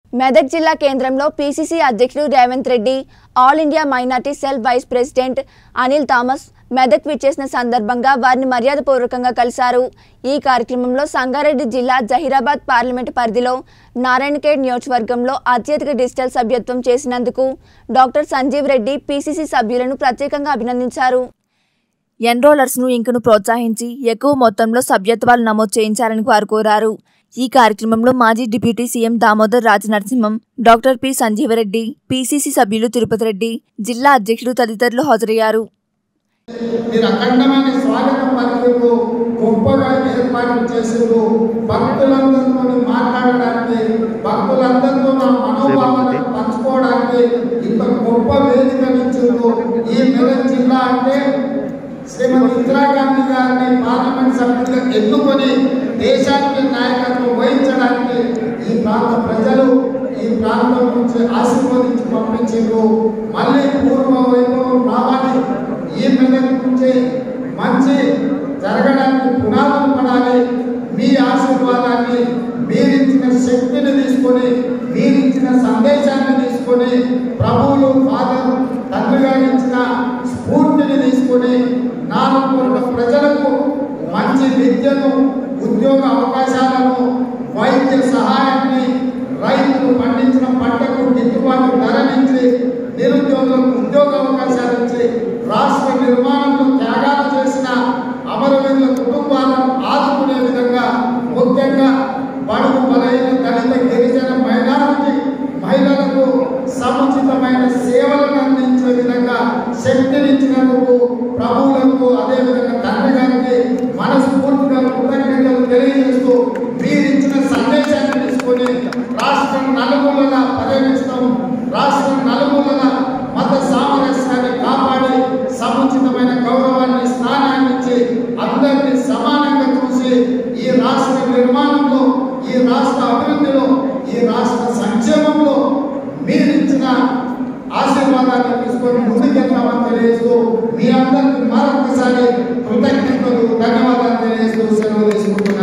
మెదక్ జిల్లా కేంద్రంలో పీసీసీ అధ్యక్షుడు Revanth Reddy All India minority cell vice president Anil Thomas Medak విచ్చేసిన సందర్భంగా వారిని మర్యాదపూర్వకంగా కలిశారు ఈ కార్యక్రమంలో సంగారెడ్డి జిల్లా జహీరాబాద్ పార్లమెంటు పరిధిలో నారాయణఖేడ్ నియోజకవర్గంలో అత్యధిక డిజిటల్ సభ్యత్వం చేసినందుకు డాక్టర్ సంజీవ్ రెడ్డి పీసీసీ సభ్యులను ప్రత్యేకంగా అభినందించారు ఎన్రోలర్స్ను ఇంకను ప్రోత్సహించి ఎక్కువ మొత్తంలో సభ్యత్వాలు నమోదు చేయించాలని వారు కోరారు ఈ కార్యక్రమంలో మాజీ deputy CM Damodar రాజనరసింహం doctor P Sanjeeva Reddy PCC సభ్యులు తిరుపతి రెడ్డి జిల్లా అధ్యక్షుడు తదితరులు హాజరయ్యారు మీరు అఖండమైన స్వాగతం పలికిండ్రు గొప్పగా ఏర్పాట్లు చేసిండ్రు భక్తులందరితో మాట్లాడడానికి భక్తులందరితో నా మనోభావాలను పంచుకోవడానికి ఇంత గొప్ప వేదికనిచ్చిండ్రు ఈ మెదక్ జిల్లా అంటే శ్రీమతి ఇందిరాగాంధీ గారిని పార్లమెంట్ సభ్యులుగా ఎన్నుకొని దేశానికి నాయకత్వం వహించడానికి ఈ ప్రాంత ప్రజలు ఈ ప్రాంతం నుంచి ఆశీర్వదించి పంపించిండ్రు మళ్ళీ పూర్వ వైభవం రావాలి ఈ మెదక్ నుంచి మంచి జరగడానికి పునాదులు పడాలి మీ ఆశీర్వాదాన్ని మీరిచ్చిన శక్తిని తీసుకొని మీరిచ్చిన సందేశాన్ని తీసుకొని ప్రభువులు ఫాదర్ తండ్రి గారు ఇచ్చిన స్ఫూర్తిని తీసుకొని నాలుగు కోట్ల ప్రజలకు మంచి విద్యను ఉద్యోగ అవకాశాలను వైద్య సహాయాన్ని రైతులు పండించిన పంటకు గిట్టుబాటు ధరనిచ్చి నిరుద్యోగులకు ఉద్యోగ అవకాశాలు ఇచ్చి రాష్ట్ర నిర్మాణంలో త్యాగాలు చేసిన అమరవీరుల కుటుంబాలను ఆదుకునే విధంగా ముఖ్యంగా బడుగు బలైన దళిత గిరిజన మైనారిటీ మహిళలకు సముచితమైన సేవలను అందించే విధంగా శక్తినిచ్చినందుకు ప్రభువులకు అదేవిధంగా తండ్రి గారికి మనస్ఫూర్తిగా కృతజ్ఞతలు తెలియజేస్తూ మీరిచ్చిన సందేశాన్ని తీసుకొని రాష్ట్రం నలుమూలన పర్యటిస్తాం రాష్ట్రం నలుమూలన మత సామరస్యాన్ని కాపాడి సముచితమైన గౌరవాన్ని స్థానాన్ని ఇచ్చి అందరినీ సమానంగా చూసి ఈ రాష్ట్ర నిర్మాణంలో ఈ రాష్ట్ర అభివృద్ధిలో ఈ రాష్ట్ర సంక్షేమంలో మీరిచ్చిన ఆశీర్వాదాన్ని తీసుకొని ముందుకెళ్తామని తెలియజేస్తూ మీ అందరికీ మరొకసారి కృతజ్ఞతలు ధన్యవాదాలు తెలియజేస్తూ సెలవు తీసుకుంటున్నాను